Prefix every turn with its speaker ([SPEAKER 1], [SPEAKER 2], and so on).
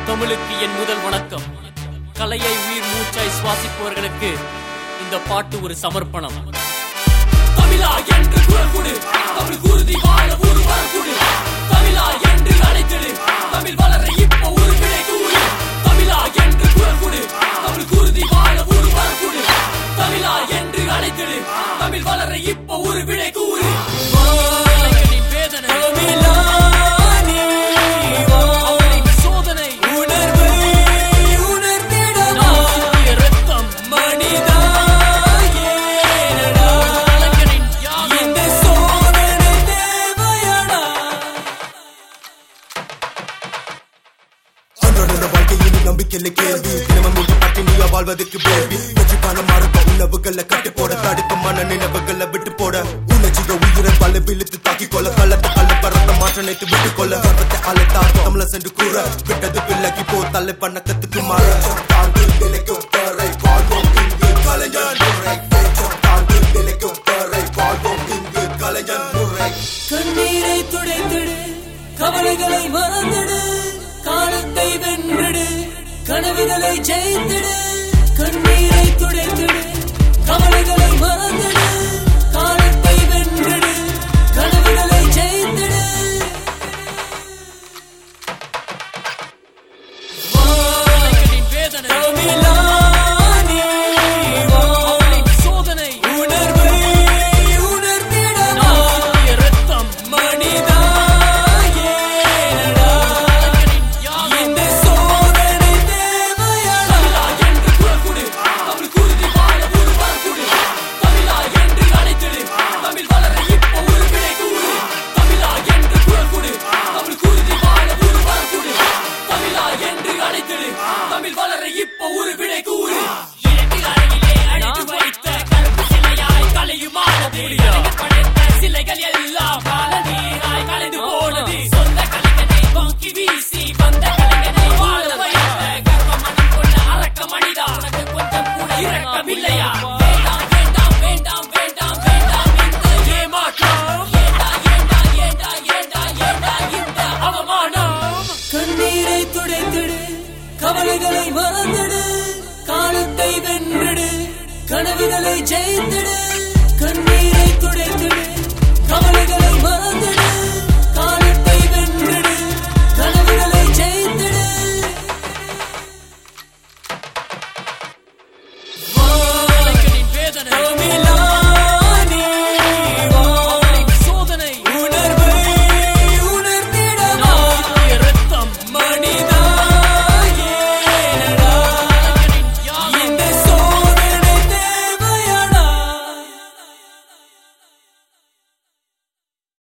[SPEAKER 1] தமிழுக்கு என் முதல் வணக்கம் கலையை உயிர் மூச்சாய் சுவாசிப்பவர்களுக்கு இந்த பாட்டு ஒரு சமர்ப்பணம் தமிழா என்று குரல் கொடு தமிழ் குருதி வாழ ஒரு வரக்குடு தமிழா என்று அழைத்திடு தமிழ் வளர இப்ப ஒரு விடை கூறு தமிழா என்று குரல் கொடு தமிழ் குருதி வாழ ஒரு வரக்குடு தமிழா என்று அழைத்திடு தமிழ் வளர இப்ப ஒரு விடை கூறு இளைஞனின் வேதனை அவனின் சோதனை உணர்வை உணர்ந்திடவா ரத்தம் மனிதா ஏனடா இளைஞனின் யாகம் இந்த சோதனை தேவையடா
[SPEAKER 2] அன்றாட வாழ்க்கையில் நம்பிக்கையில கேள்வி தினமும் மூன்று பட்டினியா வாழ்வதற்கு பேபி வெற்றிக்கான மரப உணவுகளை கட்டி போட தடுக்கும் மன நினைவுகளை விட்டு போட உணர்ச்சிக உயிரை பல விழுத்து தாக்கி கொள்ள கள்ளத்தை கள்ள பரத்த மாற்ற நேத்து விட்டு கொள்ள கர்வத்தை அழைத்தார் தமிழ சென்று கூற விட்டது பிள்ளைக்கு போ தலை பண்ணக்கத்துக்கு மாற தாண்டி நிலைக்கும் தரை வாழ்வோம் இங்கு கலைஞன் முறை பேச்சம் தாண்டி நிலைக்கும் தரை வாழ்வோம் இங்கு கலைஞன் முறை
[SPEAKER 1] கண்ணீரை துடைத்திடு கவலைகளை மறந்திடு காலத்தை வென்றிடு கனவுகளை ஜெயித்திடு கண்ணீரை துடைத்திடு கவலைகளை மறந்திடு காலத்தை வென்றிடு கனவுகளை ஜெயித்திடு வாழைகளின் வேதனை தமிழானே அவனின் சோதனை உணர்வை உணர்ந்திடவா ரத்தம் மனிதா ஏனடா இந்த சோதனை தேவையடா என்று குரல் கொடு தமிழ் குருதி வாழ ஒரு வரக்குடு தமிழா என்று அழைத்திடு தமிழ் வளர இப்ப ஒரு விடை கூறு தமிழா என்று குரல் கொடு தமிழ் குருதி வாழ ஒரு வரக்குடு தமிழா என்று அழைத்திடு தமிழ் வளர இப்ப ஒரு விடை கூறு இரண்டு அறையிலே அழைத்து வைத்த கருப்பு சிலையாய் கலையுமானது படைத்த சிலைகள் எல்லாம் கால நீராய் கலைந்து போனது சொந்த கலைஞனை வாங்கி வீசி வந்த கலைஞனை வாழ வைத்த கர்வ மனம் கொண்ட அரக்க மனிதா உனக்கு கொஞ்சம் கூட இரக்கமில்லையா வேண்டாம் வேண்டாம் வேண்டாம் வேண்டாம் வேண்டாம் இந்த ஏமாற்றம் ஏண்டா ஏண்டா ஏண்டா ஏண்டா ஏண்டா இந்த அவமானம் கண்ணீரை துடைத்திடு கவலைகளை மறந்திடு காலத்தை வென்றிடு கனவுகளை ஜெயித்திடு கண்ணீரை துடைத்திடு கவலைகளை மறந்திடு